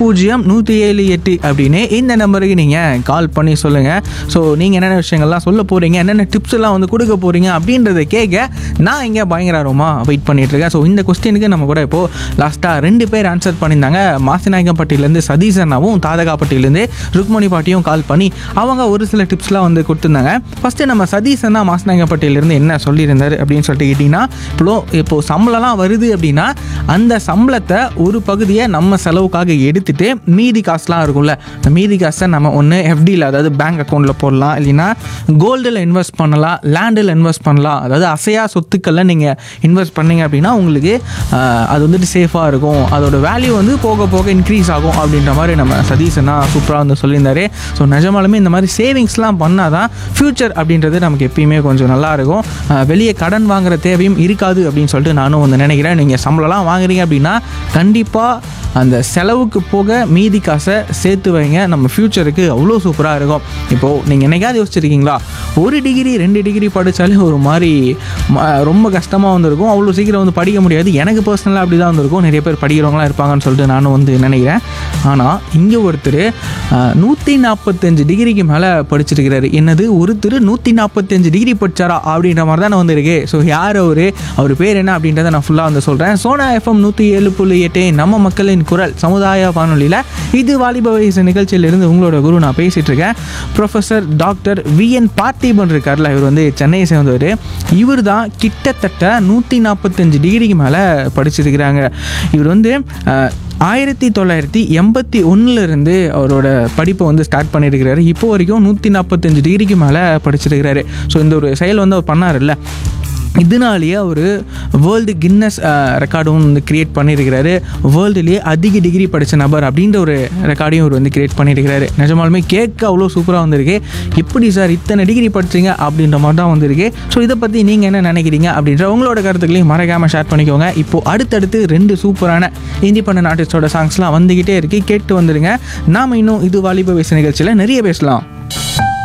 பூஜ்ஜியம் நூற்றி ஏழு எட்டு அப்படின்னு இந்த நம்பருக்கு நீங்கள் கால் பண்ணி சொல்லுங்கள் ஸோ நீங்கள் என்னென்ன விஷயங்கள்லாம் சொல்ல போகிறீங்க என்னென்ன டிப்ஸ் எல்லாம் வந்து கொடுக்க போகிறீங்க அப்படின்றத கேட்க நான் இங்கே பயங்கரமாக வெயிட் பண்ணிட்டு இருக்கேன் ஸோ இந்த கொஸ்டினுக்கு நம்ம கூட இப்போது லாஸ்ட்டாக ரெண்டு பேர் ஆன்சர் பண்ணியிருந்தாங்க மாசிநாயக்கம்பட்டியிலேருந்து சதீஷ் அண்ணாவும் தாதகாப்பட்டியிலேருந்து ருக்மணி பாட்டியும் கால் பண்ணி அவங்க ஒரு சில டிப்ஸ்லாம் வந்து கொடுத்துருந்தாங்க ஃபஸ்ட்டு நம்ம சதீஷ் அண்ணா மாசிநாயக்கம்பட்டியிலேருந்து என்ன சொல்லியிருந்தாரு அப்படின்னு சொல்லிட்டு கேட்டிங்கன்னா இப்போ இப்போது சம்பளம்லாம் வருது அப்படின்னா அந்த சம்பளத்தை ஒரு பகுதியை நம்ம செலவுக்காக எடுத்துட்டு மீதி காசுலாம் இருக்கும்ல அந்த மீதி காசை நம்ம ஒன்று எஃப்டியில் அதாவது பேங்க் அக்கௌண்ட்டில் போடலாம் இல்லைன்னா கோல்டில் இன்வெஸ்ட் பண்ணலாம் லேண்டில் இன்வெஸ்ட் பண்ணலாம் அதாவது அசையா சொத்துக்களில் நீங்கள் இன்வெஸ்ட் பண்ணீங்க அப்படின்னா உங்களுக்கு ஆஹ், அது வந்துட்டு சேஃபாக இருக்கும் அதோட வேல்யூ வந்து போக போக இன்க்ரீஸ் ஆகும் அப்படின்ற மாதிரி நம்ம சதீஷனா சூப்பராக வந்து சொல்லியிருந்தாரு ஸோ நிஜமாலுமே இந்த மாதிரி சேவிங்ஸ்லாம் பண்ணால் தான் ஃப்யூச்சர் அப்படின்றது நமக்கு எப்பயுமே கொஞ்சம் நல்லா இருக்கும் ஆஹ், வெளியே கடன் வாங்குற தேவையும் இருக்காது அப்படின்னு சொல்லிட்டு நானும் வந்து நினைக்கிறேன் நீங்கள் சம்பளம்லாம் வாங்குறீங்க அப்படின்னா கண்டிப்பாக அந்த செலவுக்கு போக மீதி காசை சேர்த்து வைங்க நம்ம ஃப்யூச்சருக்கு அவ்வளோ சூப்பராக இருக்கும் இப்போது நீங்கள் என்னைக்காவது யோசிச்சிருக்கீங்களா ஒரு டிகிரி ரெண்டு டிகிரி படித்தாலே ஒரு மாதிரி ம- ரொம்ப கஷ்டமாக வந்திருக்கும் அவ்வளோ சீக்கிரம் வந்து படிக்க முடியாது எனக்கு பர்சனலாக அப்படி தான் வந்திருக்கும் நிறைய பேர் படிக்கிறவங்களாம் இருப்பாங்கன்னு சொல்லிட்டு நானும் வந்து நினைக்கிறேன் ஆனால் இங்கே ஒருத்தர் நூற்றி நாற்பத்தஞ்சு டிகிரிக்கு மேலே படிச்சிருக்கிறாரு என்னது ஒருத்தர் நூற்றி நாற்பத்தஞ்சு டிகிரி படிச்சாரா அப்படின்ற மாதிரி தான் வந்திருக்கு ஸோ யார் அவர் அவர் பேர் என்ன அப்படின்றத நான் ஃபுல்லாக வந்து சொல்கிறேன் சோனா எஃப்எம் நூற்றி ஏழு புள்ளி எட்டு நம்ம மக்களின் குரல் சமுதாய வானொலியில் இது வாலிப வயசு நிகழ்ச்சியிலிருந்து உங்களோட குரு நான் பேசிகிட்டு இருக்கேன் ப்ரொஃபஸர் டாக்டர் விஎன் பார்த்திபன் இருக்கார்ல இவர் வந்து சென்னையை சேர்ந்தவர் இவர் தான் கிட்டத்தட்ட நூற்றி நாற்பத்தஞ்சு டிகிரிக்கு மேலே படிச்சிருக்கிறாங்க இவர் வந்து அஹ், ஆயிரத்தி தொள்ளாயிரத்தி எண்பத்தி ஒன்றுலேருந்து அவரோட படிப்பை வந்து ஸ்டார்ட் பண்ணியிருக்கிறாரு இப்போ வரைக்கும் நூற்றி நாற்பத்தஞ்சு டிகிரிக்கு மேலே படிச்சிருக்கிறாரு ஸோ இந்த ஒரு செயல் வந்து அவர் பண்ணார்ல இதனாலேயே அவர் வேர்ல்டு கின்னஸ் ரெக்கார்டும் வந்து கிரியேட் பண்ணியிருக்கிறாரு வேர்ல்டுலேயே அதிக டிகிரி படித்த நபர் அப்படின்ற ஒரு ரெக்கார்டையும் அவர் வந்து கிரியேட் பண்ணியிருக்கிறாரு நிஜமாலுமே கேட்க அவ்வளோ சூப்பராக வந்திருக்கு எப்படி சார் இத்தனை டிகிரி படிச்சீங்க அப்படின்ற மாதிரி தான் வந்திருக்கு ஸோ இதை பற்றி நீங்கள் என்ன நினைக்கிறீங்க அப்படின்ற உங்களோட கருத்துக்களையும் மறக்காமல் ஷேர் பண்ணிக்கோங்க இப்போது அடுத்தடுத்து ரெண்டு சூப்பரான இண்டிபெண்டன்ட் ஆர்டிஸ்டோட சாங்ஸ்லாம் வந்துக்கிட்டே இருக்கு கேட்டு வந்துடுங்க நாம் இன்னும் இது வாலிப வயசு நிகழ்ச்சியில் நிறைய பேசலாம்